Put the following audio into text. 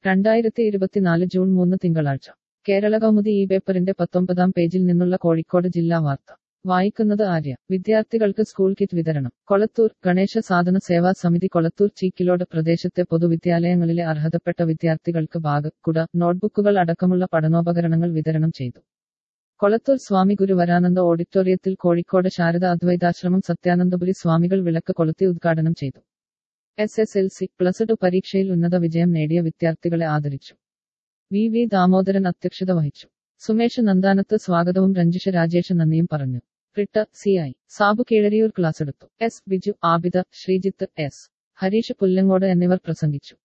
രണ്ടായിരത്തി ഇരുപത്തിനാല് ജൂൺ മൂന്ന് തിങ്കളാഴ്ച കേരള കൗമുദി ഈ പേപ്പറിന്റെ പത്തൊമ്പതാം പേജിൽ നിന്നുള്ള കോഴിക്കോട് ജില്ലാ വാർത്ത വായിക്കുന്നത് ആര്യ വിദ്യാർത്ഥികൾക്ക് സ്കൂൾ കിറ്റ് വിതരണം കൊളത്തൂർ ഗണേശ സാധന സേവാ സമിതി കൊളത്തൂർ ചീക്കിലോട് പ്രദേശത്തെ പൊതുവിദ്യാലയങ്ങളിലെ അർഹതപ്പെട്ട വിദ്യാർത്ഥികൾക്ക് ബാഗ് കുട നോട്ട്ബുക്കുകൾ അടക്കമുള്ള പഠനോപകരണങ്ങൾ വിതരണം ചെയ്തു കൊളത്തൂർ സ്വാമി ഗുരുവരാനന്ദ ഓഡിറ്റോറിയത്തിൽ കോഴിക്കോട് ശാരദ അദ്വൈതാശ്രമം സത്യാനന്ദപുരി സ്വാമികൾ വിളക്ക് കൊളുത്തി ഉദ്ഘാടനം ചെയ്തു S S L C plus two പരീക്ഷയിൽ ഉന്നത വിജയം നേടിയ വിദ്യാർത്ഥികളെ ആദരിച്ചു വി വി ദാമോദരൻ അധ്യക്ഷത വഹിച്ചു സുമേഷ് നന്ദാനത്ത് സ്വാഗതവും രഞ്ജിഷ രാജേഷ് നന്ദിയും പറഞ്ഞു റിട്ട C I Sabu Keezhariyur class എടുത്തു എസ് ബിജു ആബിദ ശ്രീജിത്ത് എസ് ഹരീഷ് പുല്ലങ്ങോട് എന്നിവർ പ്രസംഗിച്ചു